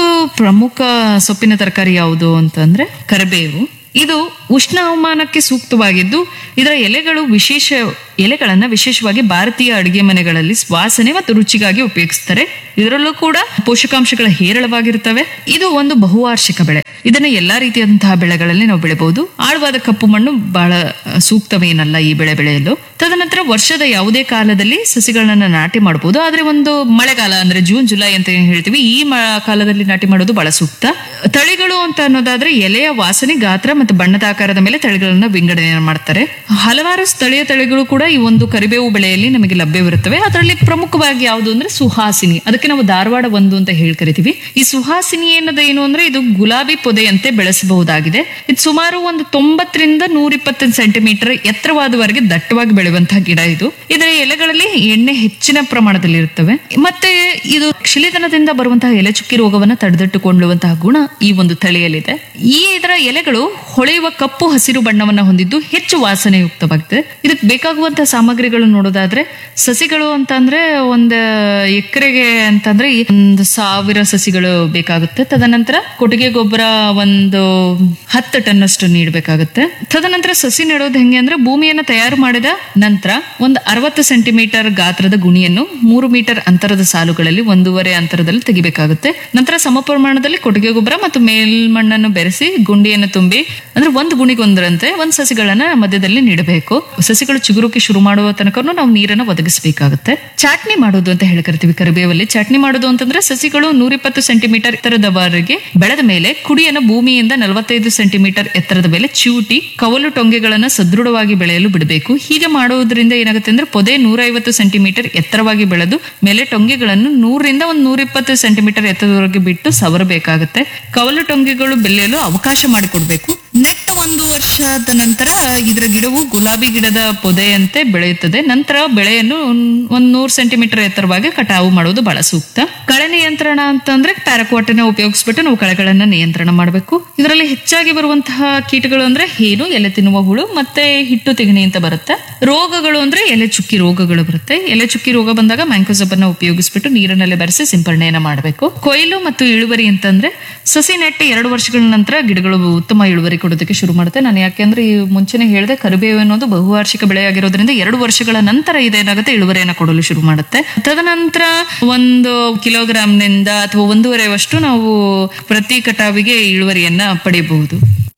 ಇನ್ನೊಂದು ಪ್ರಮುಖ ಸೊಪ್ಪಿನ ತರಕಾರಿ ಯಾವುದು ಅಂತಂದ್ರೆ ಕರಿಬೇವು ಇದು ಉಷ್ಣ ಹವಾಮಾನಕ್ಕೆ ಸೂಕ್ತವಾಗಿದ್ದು ಇದರ ಎಲೆಗಳು ವಿಶೇಷ ಎಲೆಗಳನ್ನ ವಿಶೇಷವಾಗಿ ಭಾರತೀಯ ಅಡುಗೆ ಮನೆಗಳಲ್ಲಿ ವಾಸನೆ ಮತ್ತು ರುಚಿಗಾಗಿ ಉಪಯೋಗಿಸ್ತಾರೆ ಇದರಲ್ಲೂ ಕೂಡ ಪೋಷಕಾಂಶಗಳ ಹೇರಳವಾಗಿರ್ತವೆ ಇದು ಒಂದು ಬಹುವಾರ್ಷಿಕ ಬೆಳೆ ಇದನ್ನ ಎಲ್ಲಾ ರೀತಿಯಾದಂತಹ ಬೆಳೆಗಳಲ್ಲಿ ನಾವು ಬೆಳೆಬಹುದು ಆಳವಾದ ಕಪ್ಪು ಮಣ್ಣು ಬಹಳ ಅಹ್, ಸೂಕ್ತವೇನಲ್ಲ ಈ ಬೆಳೆ ಬೆಳೆಯಲು ತದನಂತರ ವರ್ಷದ ಯಾವುದೇ ಕಾಲದಲ್ಲಿ ಸಸಿಗಳನ್ನ ನಾಟಿ ಮಾಡಬಹುದು ಆದ್ರೆ ಒಂದು ಮಳೆಗಾಲ ಅಂದ್ರೆ ಜೂನ್ ಜುಲೈ ಅಂತ ಏನ್ ಹೇಳ್ತೀವಿ ಈ ಮ- ಕಾಲದಲ್ಲಿ ನಾಟಿ ಮಾಡೋದು ಬಹಳ ಸೂಕ್ತ ತಳಿಗಳು ಅಂತ ಅನ್ನೋದಾದ್ರೆ ಎಲೆಯ ವಾಸನೆ ಗಾತ್ರ ಮತ್ತು ಬಣ್ಣದ ಆಕಾರದ ಮೇಲೆ ತಳಿಗಳನ್ನ ವಿಂಗಡಣೆ ಮಾಡ್ತಾರೆ ಹಲವಾರು ಸ್ಥಳೀಯ ತಳಿಗಳು ಕೂಡ ಈ ಒಂದು ಕರಿಬೇವು ಬೆಳೆಯಲ್ಲಿ ನಮಗೆ ಲಭ್ಯವಿರುತ್ತವೆ ಅದರಲ್ಲಿ ಪ್ರಮುಖವಾಗಿ ಯಾವುದು ಅಂದ್ರೆ ಸುಹಾಸಿನಿ ಅದಕ್ಕೆ ನಾವು ಧಾರವಾಡ ಒಂದು ಅಂತ ಹೇಳಿ ಕರಿತೀವಿ ಈ ಸುಹಾಸಿನಿ ಅನ್ನೋದು ಏನು ಅಂದ್ರೆ ಇದು ಗುಲಾಬಿ ಪೊದೆಯಂತೆ ಬೆಳೆಸಬಹುದಾಗಿದೆ ಇದು ಸುಮಾರು ಒಂದು ತೊಂಬತ್ತರಿಂದ ನೂರಿಪ್ಪತ್ತು ಸೆಂಟಿಮೀಟರ್ ಎತ್ತರವಾದವರೆಗೆ ದಟ್ಟವಾಗಿ ಬೆಳೆಯುವಂತಹ ಗಿಡ ಇದು ಇದರ ಎಲೆಗಳಲ್ಲಿ ಎಣ್ಣೆ ಹೆಚ್ಚಿನ ಪ್ರಮಾಣದಲ್ಲಿ ಇರುತ್ತವೆ ಮತ್ತೆ ಇದು ಕ್ಷಿಲಿತನದಿಂದ ಬರುವಂತಹ ಎಲೆ ಚುಕ್ಕಿ ರೋಗವನ್ನ ತಡೆದಿಟ್ಟುಕೊಳ್ಳುವಂತಹ ಗುಣ ಈ ಒಂದು ತಳಿಯಲ್ಲಿದೆ ಈ ಇದರ ಎಲೆಗಳು ಹೊಳೆಯುವ ಕಪ್ಪು ಹಸಿರು ಬಣ್ಣವನ್ನ ಹೊಂದಿದ್ದು ಹೆಚ್ಚು ವಾಸನೆಯುಕ್ತವಾಗಿದೆ ಇದಕ್ಕೆ ಬೇಕಾಗುವಂತಹ ಸಾಮಗ್ರಿಗಳು ನೋಡೋದಾದ್ರೆ ಸಸಿಗಳು ಅಂತ ಅಂದ್ರೆ ಒಂದು ಎಕರೆಗೆ ಅಂತಂದ್ರೆ ಈ ಒಂದು ಸಾವಿರ ಸಸಿಗಳು ಬೇಕಾಗುತ್ತೆ ತದನಂತರ ಕೊಟ್ಟಿಗೆ ಗೊಬ್ಬರ ಒಂದು ಹತ್ತು ಟನ್ ಅಷ್ಟು ನೀಡಬೇಕಾಗುತ್ತೆ ತದನಂತರ ಸಸಿ ನೆಡೋದು ಹೆಂಗೆ ಅಂದ್ರೆ ಭೂಮಿಯನ್ನ ತಯಾರು ಮಾಡಿದ ನಂತರ ಒಂದು ಅರವತ್ತು ಸೆಂಟಿಮೀಟರ್ ಗಾತ್ರದ ಗುಣಿಯನ್ನು ಮೂರು ಮೀಟರ್ ಅಂತರದ ಸಾಲುಗಳಲ್ಲಿ ಒಂದೂವರೆ ಅಂತರದಲ್ಲಿ ತೆಗಿಬೇಕಾಗುತ್ತೆ ನಂತರ ಸಮ ಪ್ರಮಾಣದಲ್ಲಿ ಕೊಟ್ಟಿಗೆ ಗೊಬ್ಬರ ಮತ್ತು ಮೇಲ್ಮಣ್ಣನ್ನು ಬೆರೆಸಿ ಗುಂಡಿಯನ್ನು ತುಂಬಿ ಅಂದ್ರೆ ಒಂದು ಗುಣಿಗೊಂದರಂತೆ ಒಂದು ಸಸಿಗಳನ್ನ ಮಧ್ಯದಲ್ಲಿ ನೀಡಬೇಕು ಸಸಿಗಳು ಚಿಗುರುಕ್ಕೆ ಶುರು ಮಾಡುವ ತನಕ ನಾವು ನೀರನ್ನು ಒದಗಿಸಬೇಕಾಗುತ್ತೆ ಚಾಟ್ನಿ ಮಾಡೋದು ಅಂತ ಹೇಳಿ ಕರಿತೀವಿ ಕರಿಬೇವಲ್ಲಿ ಚಾಟ್ನಿ ಮಾಡೋದು ಅಂತಂದ್ರೆ ಸಸಿಗಳು ನೂರಿಪ್ಪತ್ತು ಸೆಂಟಿಮೀಟರ್ ಎತ್ತರದವರೆಗೆ ಬೆಳೆದ ಮೇಲೆ ಕುಡಿಯನ್ನು ಭೂಮಿಯಿಂದ ನಲವತ್ತೈದು ಸೆಂಟಿಮೀಟರ್ ಎತ್ತರದ ಮೇಲೆ ಚಿವುಟಿ ಕವಲು ಟೊಂಗೆಗಳನ್ನ ಸದೃಢವಾಗಿ ಬೆಳೆಯಲು ಬಿಡಬೇಕು ಹೀಗೆ ಮಾಡುವುದರಿಂದ ಏನಾಗುತ್ತೆ ಅಂದ್ರೆ ಪೊದೆ ನೂರೈವತ್ತು ಸೆಂಟಿಮೀಟರ್ ಎತ್ತರವಾಗಿ ಬೆಳೆದು ಮೇಲೆ ಟೊಂಗೆಗಳನ್ನು ನೂರರಿಂದ ಒಂದು ನೂರಿಪ್ಪತ್ತು ಸೆಂಟಿಮೀಟರ್ ಎತ್ತರದವರೆಗೆ ಬಿಟ್ಟು ಸವರಬೇಕಾಗುತ್ತೆ ಕವಲು ಟೊಂಗೆಗಳು ಬೆಳೆಯಲು ಅವಕಾಶ ಮಾಡಿಕೊಡ್ಬೇಕು ನೆಟ್ಟ ಒಂದು ವರ್ಷದ ನಂತರ ಇದರ ಗಿಡವು ಗುಲಾಬಿ ಗಿಡದ ಪೊದೆಯಂತೆ ಬೆಳೆಯುತ್ತದೆ ನಂತರ ಬೆಳೆಯನ್ನು ಒಂದ್ ನೂರು ಸೆಂಟಿಮೀಟರ್ ಎತ್ತರವಾಗಿ ಕಟಾವು ಮಾಡುವುದು ಬಹಳ ಸೂಕ್ತ ಕಳೆ ನಿಯಂತ್ರಣ ಅಂತಂದ್ರೆ ಪ್ಯಾರಕ್ವಾಟನ ಉಪಯೋಗಿಸ್ಬಿಟ್ಟು ನಾವು ಕಳೆಗಳನ್ನ ನಿಯಂತ್ರಣ ಮಾಡಬೇಕು ಇದರಲ್ಲಿ ಹೆಚ್ಚಾಗಿ ಬರುವಂತಹ ಕೀಟಗಳು ಅಂದ್ರೆ ಹೇನು ಎಲೆ ತಿನ್ನುವ ಹುಳು ಮತ್ತೆ ಹಿಟ್ಟು ತೆಗಣಿ ಅಂತ ಬರುತ್ತೆ ರೋಗಗಳು ಅಂದ್ರೆ ಎಲೆ ಚುಕ್ಕಿ ರೋಗಗಳು ಬರುತ್ತೆ ಎಲೆ ಚುಕ್ಕಿ ರೋಗ ಬಂದಾಗ ಮ್ಯಾಂಕೋಸಬನ್ನ ಉಪಯೋಗಿಸ್ಬಿಟ್ಟು ನೀರಿನಲ್ಲಿ ಬೆರೆಸಿ ಸಿಂಪರಣೆಯನ್ನ ಮಾಡಬೇಕು ಕೊಯ್ಲು ಮತ್ತು ಇಳುವರಿ ಅಂತಂದ್ರೆ ಸಸಿ ನೆಟ್ಟು ಎರಡು ವರ್ಷಗಳ ನಂತರ ಗಿಡಗಳು ಉತ್ತಮ ಇಳುವರಿ ಕೊಡೋದಕ್ಕೆ ಶುರು ಮಾಡುತ್ತೆ ನಾನು ಯಾಕೆಂದ್ರೆ ಈ ಮುಂಚೆನೆ ಹೇಳಿದೆ ಕರಿಬೇವು ಅನ್ನೋದು ಬಹುವಾರ್ಷಿಕ ಬೆಳೆ ಆಗಿರೋದ್ರಿಂದ ಎರಡು ವರ್ಷಗಳ ನಂತರ ಇದೇನಾಗುತ್ತೆ ಇಳುವರಿಯನ್ನು ಕೊಡಲು ಶುರು ಮಾಡುತ್ತೆ ತದನಂತರ ಒಂದು ಕಿಲೋಗ್ರಾಮ್ನಿಂದ ಅಥವಾ ಒಂದೂವರೆವಷ್ಟು ನಾವು ಪ್ರತಿ ಕಟಾವಿಗೆ ಇಳುವರಿಯನ್ನ ಪಡೆಯಬಹುದು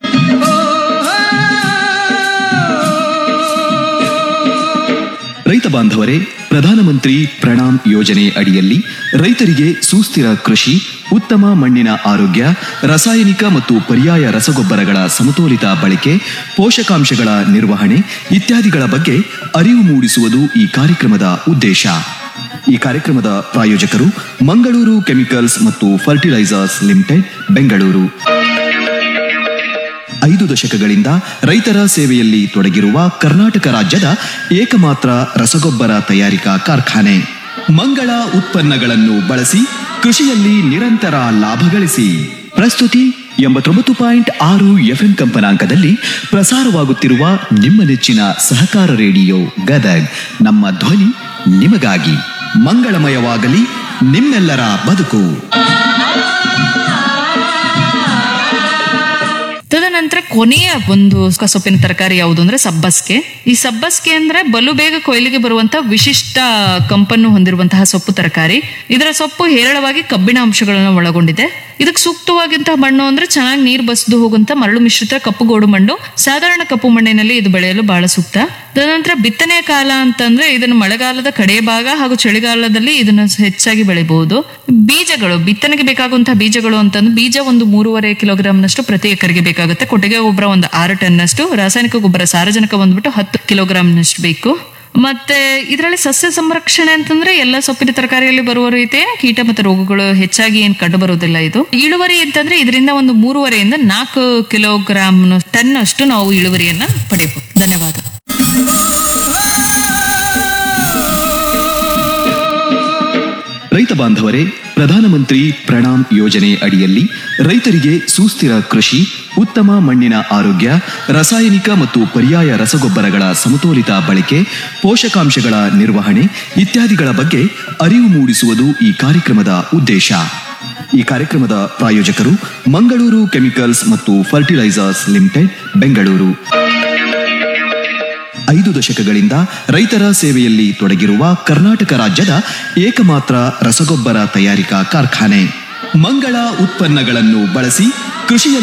ರೈತ ಬಾಂಧವರೇ ಪ್ರಧಾನಮಂತ್ರಿ ಪ್ರಣಾಮ್ ಯೋಜನೆ ಅಡಿಯಲ್ಲಿ ರೈತರಿಗೆ ಸುಸ್ಥಿರ ಕೃಷಿ ಉತ್ತಮ ಮಣ್ಣಿನ ಆರೋಗ್ಯ ರಾಸಾಯನಿಕ ಮತ್ತು ಪರ್ಯಾಯ ರಸಗೊಬ್ಬರಗಳ ಸಮತೋಲಿತ ಬಳಕೆ ಪೋಷಕಾಂಶಗಳ ನಿರ್ವಹಣೆ ಇತ್ಯಾದಿಗಳ ಬಗ್ಗೆ ಅರಿವು ಮೂಡಿಸುವುದು ಈ ಕಾರ್ಯಕ್ರಮದ ಉದ್ದೇಶ ಈ ಕಾರ್ಯಕ್ರಮದ ಪ್ರಾಯೋಜಕರು ಮಂಗಳೂರು ಕೆಮಿಕಲ್ಸ್ ಮತ್ತು ಫರ್ಟಿಲೈಸರ್ಸ್ ಲಿಮಿಟೆಡ್ ಬೆಂಗಳೂರು ಐದು ದಶಕಗಳಿಂದ ರೈತರ ಸೇವೆಯಲ್ಲಿ ತೊಡಗಿರುವ ಕರ್ನಾಟಕ ರಾಜ್ಯದ ಏಕಮಾತ್ರ ರಸಗೊಬ್ಬರ ತಯಾರಿಕಾ ಕಾರ್ಖಾನೆ ಮಂಗಳ ಉತ್ಪನ್ನಗಳನ್ನು ಬಳಸಿ ಕೃಷಿಯಲ್ಲಿ ನಿರಂತರ ಲಾಭ ಗಳಿಸಿ ಪ್ರಸ್ತುತಿ ಎಂಬತ್ತೊಂಬತ್ತು ಪಾಯಿಂಟ್ ಆರು ಎಫ್ಎಂ ಕಂಪನಾಂಕದಲ್ಲಿ ಪ್ರಸಾರವಾಗುತ್ತಿರುವ ನಿಮ್ಮ ನೆಚ್ಚಿನ ಸಹಕಾರ ರೇಡಿಯೋ ಗದಗ್ ನಮ್ಮ ಧ್ವನಿ ನಿಮಗಾಗಿ ಮಂಗಳಮಯವಾಗಲಿ ನಿಮ್ಮೆಲ್ಲರ ಬದುಕು ತದನಂತರ ಕೊನೆಯ ಒಂದು ಸೊಪ್ಪಿನ ತರಕಾರಿ ಯಾವುದು ಅಂದ್ರೆ ಸಬ್ಬಸ್ಗೆ ಈ ಸಬ್ಬಸ್ಗೆ ಅಂದ್ರೆ ಬಲು ಬೇಗ ಕೊಯ್ಲಿಗೆ ಬರುವಂತಹ ವಿಶಿಷ್ಟ ಕಂಪನ್ನು ಹೊಂದಿರುವಂತಹ ಸೊಪ್ಪು ತರಕಾರಿ ಇದರ ಸೊಪ್ಪು ಹೇರಳವಾಗಿ ಕಬ್ಬಿಣ ಅಂಶಗಳನ್ನು ಒಳಗೊಂಡಿದೆ ಇದಕ್ಕೆ ಸೂಕ್ತವಾಗಿಂತಹ ಮಣ್ಣು ಅಂದ್ರೆ ಚೆನ್ನಾಗಿ ನೀರು ಬಸಿದು ಹೋಗುವಂತ ಮರಳು ಮಿಶ್ರಿತ ಕಪ್ಪು ಗೋಡು ಮಣ್ಣು ಸಾಧಾರಣ ಕಪ್ಪು ಮಣ್ಣಿನಲ್ಲಿ ಇದು ಬೆಳೆಯಲು ಬಹಳ ಸೂಕ್ತ ತದನಂತರ ಬಿತ್ತನೆಯ ಕಾಲ ಅಂತಂದ್ರೆ ಇದನ್ನು ಮಳೆಗಾಲದ ಕಡೆಯ ಭಾಗ ಹಾಗೂ ಚಳಿಗಾಲದಲ್ಲಿ ಇದನ್ನು ಹೆಚ್ಚಾಗಿ ಬೆಳೆಯಬಹುದು ಬೀಜಗಳು ಬಿತ್ತನೆಗೆ ಬೇಕಾಗುವಂತಹ ಬೀಜಗಳು ಅಂತಂದ್ರೆ ಬೀಜ ಒಂದು ಮೂರುವರೆ ಕಿಲೋಗ್ರಾಮ್ನಷ್ಟು ಪ್ರತಿ ಎಕರೆಗೆ ಬೇಕಾಗುತ್ತೆ ಕೊಟ್ಟಿಗೆ ಗೊಬ್ಬರ ಒಂದು ಆರು ಟನ್ನಷ್ಟು ರಾಸಾಯನಿಕ ಗೊಬ್ಬರ ಸಾರಜನಕ ಬಂದ್ಬಿಟ್ಟು ಹತ್ತು ಕಿಲೋಗ್ರಾಮ್ನಷ್ಟು ಬೇಕು ಮತ್ತೆ ಇದರಲ್ಲಿ ಸಸ್ಯ ಸಂರಕ್ಷಣೆ ಅಂತಂದ್ರೆ ಎಲ್ಲ ಸೊಪ್ಪಿನ ತರಕಾರಿಯಲ್ಲಿ ಬರುವ ರೀತಿ ಕೀಟ ಮತ್ತು ರೋಗಗಳು ಹೆಚ್ಚಾಗಿ ಏನ್ ಕಂಡು ಬರುವುದಿಲ್ಲ ಇದು ಇಳುವರಿ ಅಂತಂದ್ರೆ ಇದರಿಂದ ಒಂದು ಮೂರುವರೆಯಿಂದ ನಾಲ್ಕು ಕಿಲೋಗ್ರಾಮ್ ಟನ್ ಅಷ್ಟು ನಾವು ಇಳುವರಿಯನ್ನ ಪಡೆಯಬಹುದು ಧನ್ಯವಾದ ರೈತ ಬಾಂಧವರೇ ಪ್ರಧಾನಮಂತ್ರಿ ಪ್ರಣಾಮ್ ಯೋಜನೆ ಅಡಿಯಲ್ಲಿ ರೈತರಿಗೆ ಸುಸ್ಥಿರ ಕೃಷಿ ಉತ್ತಮ ಮಣ್ಣಿನ ಆರೋಗ್ಯ ರಾಸಾಯನಿಕ ಮತ್ತು ಪರ್ಯಾಯ ರಸಗೊಬ್ಬರಗಳ ಸಮತೋಲಿತ ಬಳಕೆ ಪೋಷಕಾಂಶಗಳ ನಿರ್ವಹಣೆ ಇತ್ಯಾದಿಗಳ ಬಗ್ಗೆ ಅರಿವು ಮೂಡಿಸುವುದು ಈ ಕಾರ್ಯಕ್ರಮದ ಉದ್ದೇಶ ಈ ಕಾರ್ಯಕ್ರಮದ ಪ್ರಾಯೋಜಕರು ಮಂಗಳೂರು ಕೆಮಿಕಲ್ಸ್ ಮತ್ತು ಫರ್ಟಿಲೈಸರ್ಸ್ ಲಿಮಿಟೆಡ್ ಬೆಂಗಳೂರು ಐದು ದಶಕಗಳಿಂದ ರೈತರ ಸೇವೆಯಲ್ಲಿ ತೊಡಗಿರುವ ಕರ್ನಾಟಕ ರಾಜ್ಯದ ಏಕಮಾತ್ರ ರಸಗೊಬ್ಬರ ತಯಾರಿಕಾ ಕಾರ್ಖಾನೆ ಮಂಗಳ ಉತ್ಪನ್ನಗಳನ್ನು ಬಳಸಿ ಕೃಷಿಯಲ್ಲಿ